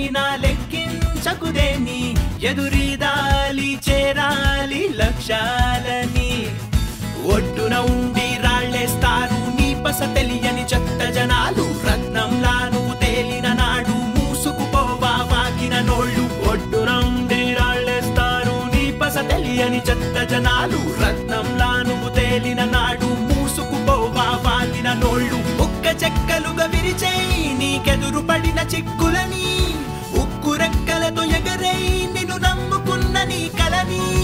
అయినా లెక్కించకుదేని ఎదురీదాలి చేరాలి లక్ష్యాలని ఒడ్డున ఉండి రాళ్ళేస్తారు నీ పస తెలియని చెత్త జనాలు రత్నంలా నువ్వు తేలిన నాడు మూసుకుపోవా వాకిన నోళ్ళు ఒడ్డున ఉండి రాళ్ళేస్తారు నీ పస తెలియని చెత్త జనాలు రత్నంలా నువ్వు తేలిన నాడు మూసుకుపోవా వాకిన నోళ్ళు ఒక్క చెక్కలుగా విరిచేయి నీకెదురు పడిన చిక్కులను